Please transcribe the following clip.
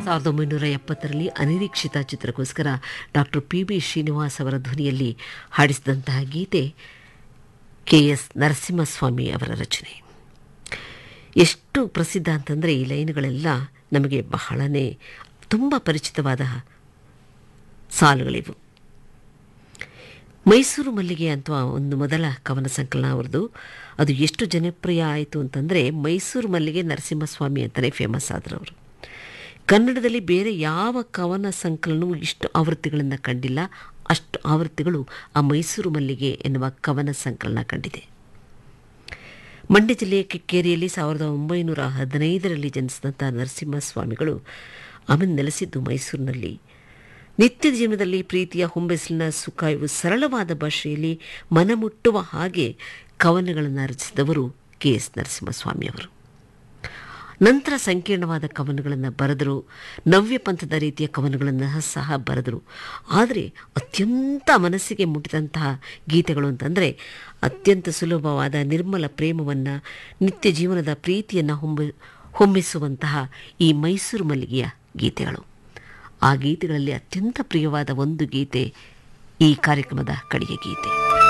ಸಾವಿರದ ಒಂಬೈನೂರ ಎಪ್ಪತ್ತರಲ್ಲಿ ಅನಿರೀಕ್ಷಿತ ಚಿತ್ರಕ್ಕೋಸ್ಕರ ಡಾಕ್ಟರ್ ಪಿ ಬಿ ಶ್ರೀನಿವಾಸ್ ಅವರ ಧ್ವನಿಯಲ್ಲಿ ಹಾಡಿಸಿದಂತಹ ಗೀತೆ ಕೆ ಎಸ್ ನರಸಿಂಹಸ್ವಾಮಿ ಅವರ ರಚನೆ ಎಷ್ಟು ಪ್ರಸಿದ್ಧ ಅಂತಂದರೆ ಈ ಲೈನ್ಗಳೆಲ್ಲ ನಮಗೆ ಬಹಳನೇ ತುಂಬ ಪರಿಚಿತವಾದ ಸಾಲುಗಳಿವು ಮೈಸೂರು ಮಲ್ಲಿಗೆ ಅಂತ ಒಂದು ಮೊದಲ ಕವನ ಸಂಕಲನ ಅವರದು ಅದು ಎಷ್ಟು ಜನಪ್ರಿಯ ಆಯಿತು ಅಂತಂದರೆ ಮೈಸೂರು ಮಲ್ಲಿಗೆ ನರಸಿಂಹಸ್ವಾಮಿ ಅಂತಲೇ ಫೇಮಸ್ ಆದರು ಅವರು ಕನ್ನಡದಲ್ಲಿ ಬೇರೆ ಯಾವ ಕವನ ಸಂಕಲನವೂ ಇಷ್ಟು ಆವೃತ್ತಿಗಳನ್ನು ಕಂಡಿಲ್ಲ ಅಷ್ಟು ಆವೃತ್ತಿಗಳು ಆ ಮೈಸೂರು ಮಲ್ಲಿಗೆ ಎನ್ನುವ ಕವನ ಸಂಕಲನ ಕಂಡಿದೆ ಮಂಡ್ಯ ಜಿಲ್ಲೆಯ ಕಿಕ್ಕೇರಿಯಲ್ಲಿ ಸಾವಿರದ ಒಂಬೈನೂರ ಹದಿನೈದರಲ್ಲಿ ಜನಿಸಿದಂಥ ನರಸಿಂಹಸ್ವಾಮಿಗಳು ಆಮೇಲೆ ನೆಲೆಸಿದ್ದು ಮೈಸೂರಿನಲ್ಲಿ ನಿತ್ಯ ಜೀವನದಲ್ಲಿ ಪ್ರೀತಿಯ ಹೊಂಬೆಸಲಿನ ಸುಖ ಇವು ಸರಳವಾದ ಭಾಷೆಯಲ್ಲಿ ಮನಮುಟ್ಟುವ ಹಾಗೆ ಕವನಗಳನ್ನು ರಚಿಸಿದವರು ಕೆ ಎಸ್ ನರಸಿಂಹಸ್ವಾಮಿಯವರು ನಂತರ ಸಂಕೀರ್ಣವಾದ ಕವನಗಳನ್ನು ಬರೆದರು ನವ್ಯ ಪಂಥದ ರೀತಿಯ ಕವನಗಳನ್ನು ಸಹ ಬರೆದರು ಆದರೆ ಅತ್ಯಂತ ಮನಸ್ಸಿಗೆ ಮುಟ್ಟಿದಂತಹ ಗೀತೆಗಳು ಅಂತಂದರೆ ಅತ್ಯಂತ ಸುಲಭವಾದ ನಿರ್ಮಲ ಪ್ರೇಮವನ್ನು ನಿತ್ಯ ಜೀವನದ ಪ್ರೀತಿಯನ್ನು ಹೊಂಬ ಹೊಮ್ಮಿಸುವಂತಹ ಈ ಮೈಸೂರು ಮಲ್ಲಿಗೆಯ ಗೀತೆಗಳು ಆ ಗೀತೆಗಳಲ್ಲಿ ಅತ್ಯಂತ ಪ್ರಿಯವಾದ ಒಂದು ಗೀತೆ ಈ ಕಾರ್ಯಕ್ರಮದ ಕಡೆಯ ಗೀತೆ